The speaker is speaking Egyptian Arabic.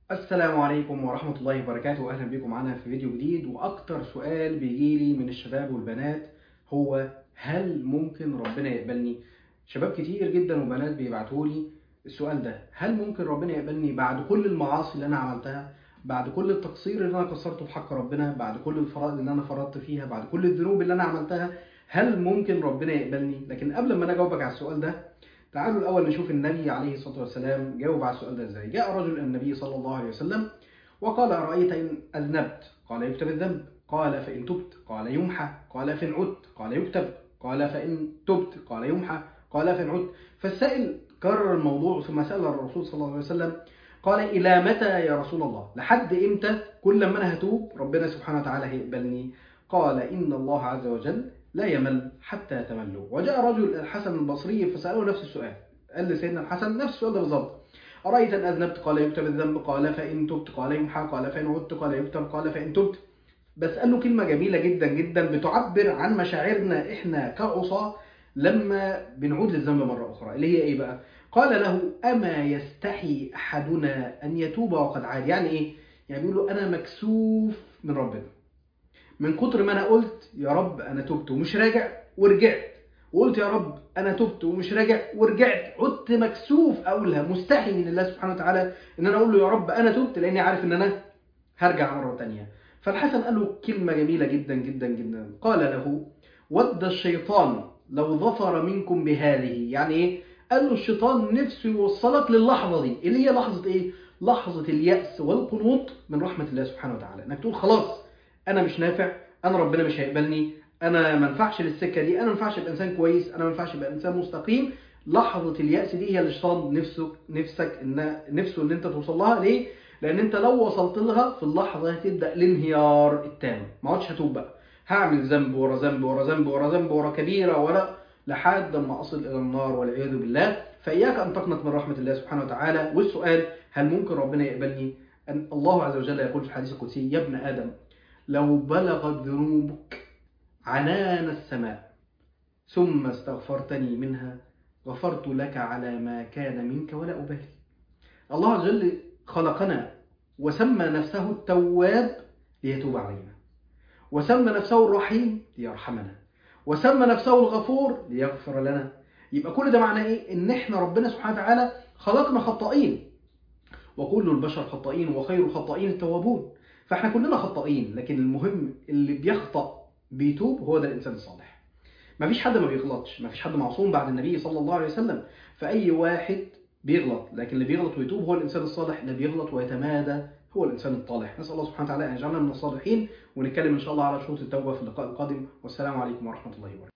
السلام عليكم ورحمة الله وبركاته أهلا بكم معنا في فيديو جديد وأكتر سؤال بيجيلي من الشباب والبنات هو هل ممكن ربنا يقبلني؟ شباب كتير جدا وبنات بيبعتولي السؤال ده هل ممكن ربنا يقبلني بعد كل المعاصي اللي أنا عملتها؟ بعد كل التقصير اللي أنا قصرته في حق ربنا؟ بعد كل الفرائض اللي أنا فرطت فيها؟ بعد كل الذنوب اللي أنا عملتها؟ هل ممكن ربنا يقبلني؟ لكن قبل ما أنا أجاوبك على السؤال ده تعالوا الأول نشوف النبي عليه الصلاة والسلام جاوب على السؤال ده إزاي جاء رجل إلى النبي صلى الله عليه وسلم وقال أرأيت إن أذنبت قال يكتب الذنب قال فإن تبت قال يمحى قال فإن عدت قال يكتب قال فإن تبت قال يمحى قال فإن عدت فالسائل كرر الموضوع ثم سأل الرسول صلى الله عليه وسلم قال إلى متى يا رسول الله لحد إمتى كل ما أنا هتوب ربنا سبحانه وتعالى هيقبلني قال إن الله عز وجل لا يمل حتى تملوا وجاء رجل الحسن البصري فسأله نفس السؤال قال لسيدنا الحسن نفس السؤال ده بالظبط أرأيت أن أذنبت قال يكتب الذنب قال فإن تبت قال يمحى قال فإن عدت قال يكتب قال فإن تبت بسأل له كلمة جميلة جدا جدا بتعبر عن مشاعرنا إحنا كعصاة لما بنعود للذنب مرة أخرى اللي هي إيه بقى قال له أما يستحي أحدنا أن يتوب وقد عاد يعني إيه يعني بيقول له أنا مكسوف من ربنا من كتر ما انا قلت يا رب انا تبت ومش راجع ورجعت وقلت يا رب انا تبت ومش راجع ورجعت عدت مكسوف اقولها مستحي من الله سبحانه وتعالى ان انا اقول له يا رب انا تبت لاني عارف ان انا هرجع مره تانية فالحسن قال له كلمه جميله جدا جدا جدا قال له ود الشيطان لو ظفر منكم بهذه يعني ايه قال له الشيطان نفسه يوصلك للحظه دي اللي هي لحظه ايه لحظه الياس والقنوط من رحمه الله سبحانه وتعالى انك تقول خلاص انا مش نافع انا ربنا مش هيقبلني انا ما ينفعش للسكه دي انا ما ينفعش ابقى انسان كويس انا ما ينفعش ابقى انسان مستقيم لحظه الياس دي هي اللي الشيطان نفسه نفسك ان نفسه ان انت توصل لها ليه لان انت لو وصلت لها في اللحظه هتبدا الانهيار التام ما عادش هتوب بقى هعمل ذنب ورا ذنب ورا ذنب ورا ذنب ورا كبيره ورا لحد ما اصل الى النار والعياذ بالله فاياك ان تقنط من رحمه الله سبحانه وتعالى والسؤال هل ممكن ربنا يقبلني أن الله عز وجل يقول في الحديث القدسي يا ابن ادم لو بلغت ذنوبك عنان السماء ثم استغفرتني منها غفرت لك على ما كان منك ولا أبالي الله عز وجل خلقنا وسمى نفسه التواب ليتوب علينا وسمى نفسه الرحيم ليرحمنا وسمى نفسه الغفور ليغفر لنا يبقى كل ده معناه ايه ان احنا ربنا سبحانه وتعالى خلقنا خطائين وكل البشر خطائين وخير الخطائين التوابون فاحنا كلنا خطائين لكن المهم اللي بيخطأ بيتوب هو ده الانسان الصالح مفيش حد ما بيغلطش مفيش حد معصوم بعد النبي صلى الله عليه وسلم فاي واحد بيغلط لكن اللي بيغلط ويتوب هو الانسان الصالح اللي بيغلط ويتمادى هو الانسان الطالح نسال الله سبحانه وتعالى ان يجعلنا من الصالحين ونتكلم ان شاء الله على شروط التوبه في اللقاء القادم والسلام عليكم ورحمه الله وبركاته